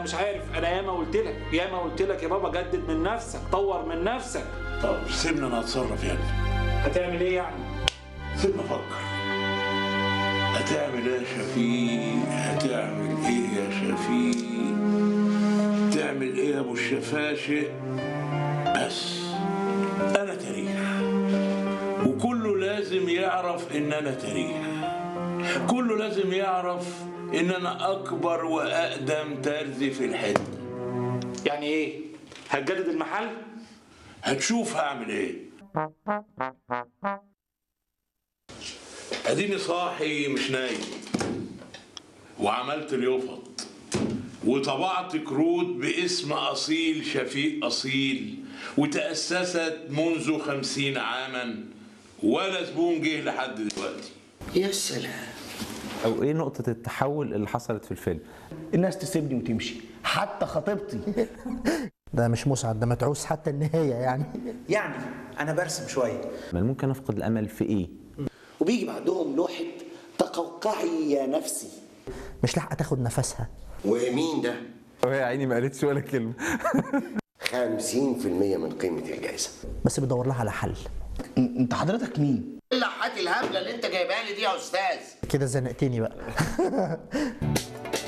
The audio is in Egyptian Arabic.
مش عارف انا ياما قلت لك ياما قلت لك يا بابا جدد من نفسك طور من نفسك طب سيبني انا اتصرف يعني هتعمل ايه يعني سيبني افكر هتعمل ايه يا شفيق هتعمل ايه يا شفيق تعمل ايه يا ابو الشفاشق بس انا تاريخ وكله لازم يعرف ان انا تاريخ كله لازم يعرف ان انا اكبر واقدم ترزي في الحته يعني ايه هتجدد المحل هتشوف هعمل ايه اديني صاحي مش نايم وعملت اليوفط وطبعت كروت باسم أصيل شفيق أصيل وتأسست منذ خمسين عاما ولا زبون جه لحد دلوقتي يا سلام او ايه نقطه التحول اللي حصلت في الفيلم الناس تسيبني وتمشي حتى خطيبتي ده مش مسعد ده متعوس حتى النهاية يعني يعني انا برسم شويه ما ممكن افقد الامل في ايه وبيجي بعدهم لوحة تقوقعي يا نفسي مش لاحقة تاخد نفسها ومين ده؟ وهي عيني ما قالتش ولا كلمه 50% من قيمة الجائزة بس بدور لها على حل انت حضرتك مين اللحات الهبلة اللي انت جايبها لي دي يا استاذ كده زنقتني بقى